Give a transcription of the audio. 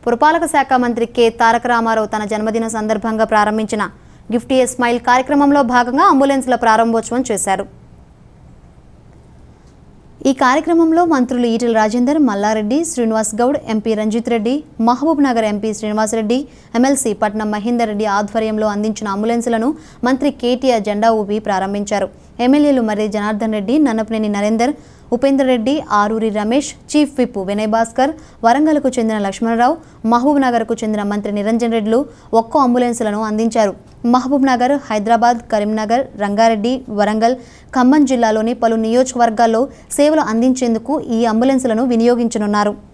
పురపాలక శాఖ మంత్రి కె తారక రామారావు తన జన్మదిన సందర్భంగా ప్రారంభించిన గిఫ్ట్ ఏ స్మైల్ కార్యక్రమంలో భాగంగా అంబులెన్స్ల ప్రారంభోత్సవం చేశారు ఈ కార్యక్రమంలో మంత్రులు Etela Rajender Malla Reddy Srinivas Goud MP Ranjith Reddy Mahabubnagar MP Srinivasa Reddy MLC Patnam Mahender Reddy ఆధ్వర్యంలో అందించిన అంబులెన్సులను మంత్రి కేటీఆర్ జెండా ఊపి ప్రారంభించారు ఎమ్మెల్యేలు మర్రి జనార్దన్ రెడ్డి నన్నపనేని నరేందర్ ఉపేందర్ రెడ్డి ఆరూరి రమేష్ చీఫ్ విప్ వినయ్ భాస్కర్ వరంగల్కు చెందిన లక్ష్మణరావు మహబూబ్ నగర్కు చెందిన మంత్రి నిరంజన్ రెడ్డిలు ఒక్కో అంబులెన్సులను అందించారు మహబూబ్ నగర్ హైదరాబాద్ కరీంనగర్ రంగారెడ్డి వరంగల్ ఖమ్మం జిల్లాలోని పలు నియోజకవర్గాల్లో సేవలు అందించేందుకు ఈ అంబులెన్సులను వినియోగించనున్నారు